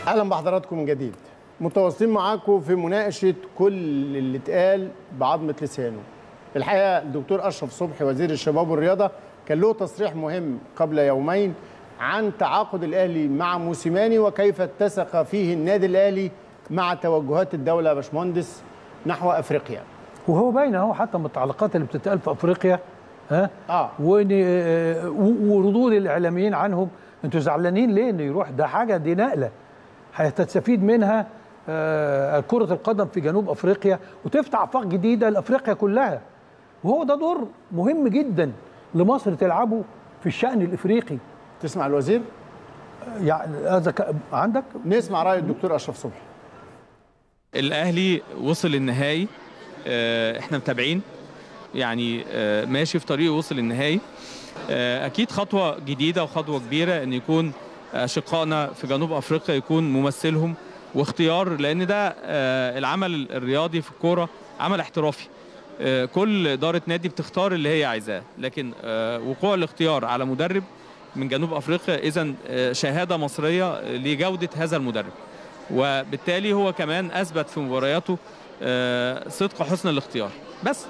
اهلا بحضراتكم من جديد متواصلين معاكم في مناقشه كل اللي اتقال بعظمه لسانه الحقيقه الدكتور اشرف صبحي وزير الشباب والرياضه كان له تصريح مهم قبل يومين عن تعاقد الاهلي مع موسيماني وكيف اتسق فيه النادي الاهلي مع توجهات الدوله يا باشمهندس نحو افريقيا وهو باين اهو حتى من التعليقات اللي بتتقال في افريقيا ها اه وإن- آه، و- وردود الاعلاميين عنهم انتوا زعلانين ليه انه يروح ده حاجه دي نقله هتستفيد منها آه، كره القدم في جنوب افريقيا وتفتح افاق جديده لافريقيا كلها وهو ده دور مهم جدا لمصر تلعبه في الشان الافريقي تسمع الوزير يعني هذا ك- عندك نسمع راي الدكتور اشرف صبحي الاهلي وصل النهائي آه، احنا متابعين يعني آه، ماشي في طريقه وصل النهائي آه، اكيد خطوه جديده وخطوه كبيره ان يكون اشقائنا في جنوب افريقيا يكون ممثلهم واختيار لان ده آه، العمل الرياضي في الكوره عمل احترافي آه، كل اداره نادي بتختار اللي هي عايزاه لكن آه، وقوع الاختيار على مدرب من جنوب افريقيا اذا شهاده مصريه لجوده هذا المدرب وبالتالي هو كمان اثبت في مبارياته آه، صدق حسن الاختيار بس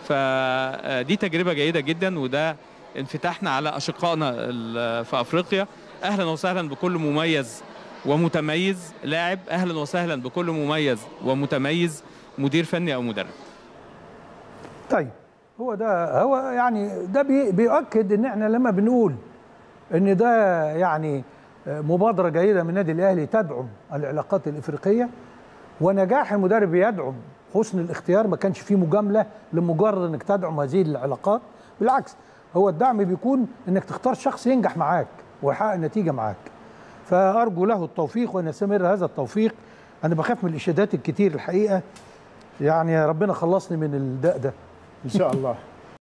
فدي تجربه جيده جدا وده انفتاحنا على اشقائنا ال- في افريقيا اهلا وسهلا بكل مميز ومتميز لاعب اهلا وسهلا بكل مميز ومتميز مدير فني او مدرب طيب هو ده هو يعني ده بي بيؤكد ان احنا لما بنقول ان ده يعني مبادره جيده من النادي الاهلي تدعم العلاقات الافريقيه ونجاح المدرب يدعم حسن الاختيار ما كانش فيه مجامله لمجرد انك تدعم هذه العلاقات بالعكس هو الدعم بيكون انك تختار شخص ينجح معاك ويحقق نتيجه معاك فارجو له التوفيق وان يستمر هذا التوفيق انا بخاف من الاشادات الكتير الحقيقه يعني ربنا خلصني من الداء ده ان شاء الله